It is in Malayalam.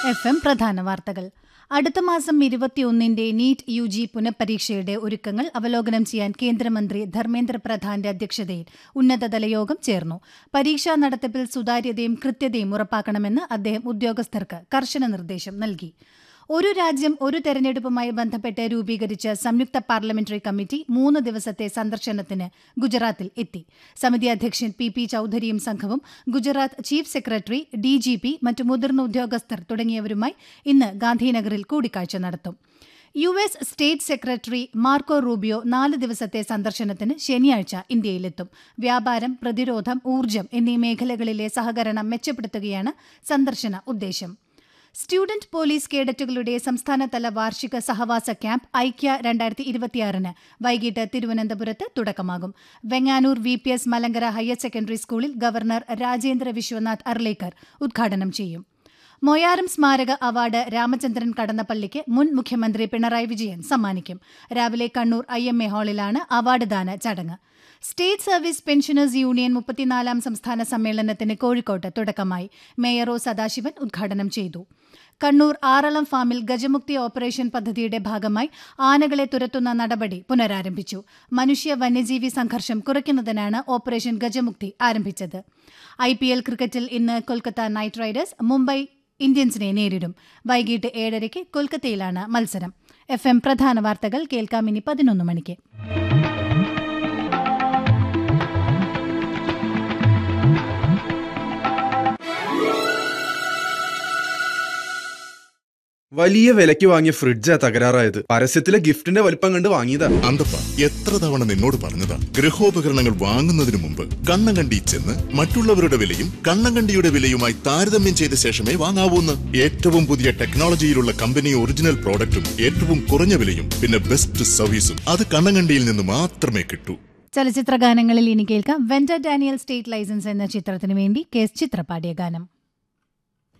എഫ് എം പ്രധാന വാർത്തകൾ അടുത്ത മാസം ഇരുപത്തിയൊന്നിന്റെ നീറ്റ് യു ജി പുനഃപരീക്ഷയുടെ ഒരുക്കങ്ങൾ അവലോകനം ചെയ്യാൻ കേന്ദ്രമന്ത്രി ധർമ്മേന്ദ്ര പ്രധാന്റെ അധ്യക്ഷതയിൽ ഉന്നതതല യോഗം ചേർന്നു പരീക്ഷാ നടത്തിപ്പിൽ സുതാര്യതയും കൃത്യതയും ഉറപ്പാക്കണമെന്ന് അദ്ദേഹം ഉദ്യോഗസ്ഥർക്ക് കർശന നിർദ്ദേശം നൽകി ഒരു രാജ്യം ഒരു തെരഞ്ഞെടുപ്പുമായി ബന്ധപ്പെട്ട് രൂപീകരിച്ച സംയുക്ത പാർലമെന്ററി കമ്മിറ്റി മൂന്ന് ദിവസത്തെ സന്ദർശനത്തിന് ഗുജറാത്തിൽ എത്തി സമിതി അധ്യക്ഷൻ പി പി ചൌധരിയും സംഘവും Gujarat chief secretary D G P മറ്റു മുതിർന്ന ഉദ്യോഗസ്ഥർ തുടങ്ങിയവരുമായി ഇന്ന് ഗാന്ധിനഗറിൽ കൂടിക്കാഴ്ച നടത്തും U S state secretary Marco Rubio നാല് ദിവസത്തെ സന്ദർശനത്തിന് ശനിയാഴ്ച ഇന്ത്യയിലെത്തും വ്യാപാരം പ്രതിരോധം ഊർജ്ജം എന്നീ മേഖലകളിലെ സഹകരണം മെച്ചപ്പെടുത്തുകയാണ് സന്ദർശന ഉദ്ദേശം സ്റ്റുഡന്റ് പോലീസ് കേഡറ്റുകളുടെ സംസ്ഥാനതല വാർഷിക സഹവാസ ക്യാമ്പ് ഐക്യ രണ്ടായിരത്തി ഇരുപത്തിയാറിന് വൈകിട്ട് തിരുവനന്തപുരത്ത് തുടക്കമാകും Venganoor V P S Malankara higher secondary സ്കൂളിൽ ഗവർണർ രാജേന്ദ്ര വിശ്വനാഥ് അർലേക്കർ ഉദ്ഘാടനം ചെയ്യും മൊയാരം സ്മാരക അവാർഡ് രാമചന്ദ്രൻ കടന്നപ്പള്ളിക്ക് മുൻ മുഖ്യമന്ത്രി പിണറായി വിജയൻ സമ്മാനിക്കും രാവിലെ കണ്ണൂർ ഐ എം എ ഹാളിലാണ് അവാർഡ് ദാന ചടങ്ങ് സ്റ്റേറ്റ് സർവീസ് പെൻഷനേഴ്സ് യൂണിയൻ മുപ്പത്തിനാലാം സംസ്ഥാന സമ്മേളനത്തിന് കോഴിക്കോട്ട് തുടക്കമായി മേയർ ഒ സദാശിവൻ ഉദ്ഘാടനം ചെയ്തു കണ്ണൂർ ആറളം ഫാമിൽ ഗജമുക്തി ഓപ്പറേഷൻ പദ്ധതിയുടെ ഭാഗമായി ആനകളെ തുരത്തുന്ന നടപടി പുനരാരംഭിച്ചു മനുഷ്യ വന്യജീവി സംഘർഷം കുറയ്ക്കുന്നതിനാണ് ഓപ്പറേഷൻ ഗജമുക്തി ആരംഭിച്ചത് ഐ പി എൽ ക്രിക്കറ്റിൽ ഇന്ന് കൊൽക്കത്ത നൈറ്റ് റൈഡേഴ്സ് മുംബൈ ഇന്ത്യൻസിനെ നേരിടും വൈകിട്ട് ഏഴരയ്ക്ക് കൊൽക്കത്തയിലാണ് മത്സരം എഫ് എം പ്രധാന വാർത്തകൾ കേൾക്കാം ഇനി പതിനൊന്ന് മണിക്ക് വലിയ വിലയ്ക്ക് വാങ്ങിയ ഫ്രിഡ്ജാ തകരാറായത് പരസ്യത്തിലെ ഗിഫ്റ്റിന്റെ വലിപ്പം കണ്ട് വാങ്ങിയതാ അന്തപ്പ എത്ര തവണ നിന്നോട് പറഞ്ഞതാ ഗൃഹോപകരണങ്ങൾ വാങ്ങുന്നതിന് മുമ്പ് കണ്ണങ്കണ്ടി ചെന്ന് മറ്റുള്ളവരുടെ വിലയും കണ്ണങ്കണ്ടിയുടെ വിലയുമായി താരതമ്യം ചെയ്ത ശേഷമേ വാങ്ങാവൂന്ന് ഏറ്റവും പുതിയ ടെക്നോളജിയിലുള്ള കമ്പനി ഒറിജിനൽ പ്രോഡക്റ്റും ഏറ്റവും കുറഞ്ഞ വിലയും പിന്നെ ബെസ്റ്റ് സർവീസും അത് കണ്ണങ്കണ്ടിയിൽ നിന്ന് മാത്രമേ കിട്ടൂ ചലച്ചിത്ര ഗാനങ്ങളിൽ ഇനി കേൾക്കാം വെന്റർ ഡാനിയൽ സ്റ്റേറ്റ് ലൈസൻസ് എന്ന ചിത്രത്തിനു വേണ്ടി കെ എസ് ചിത്ര പാടിയ ഗാനം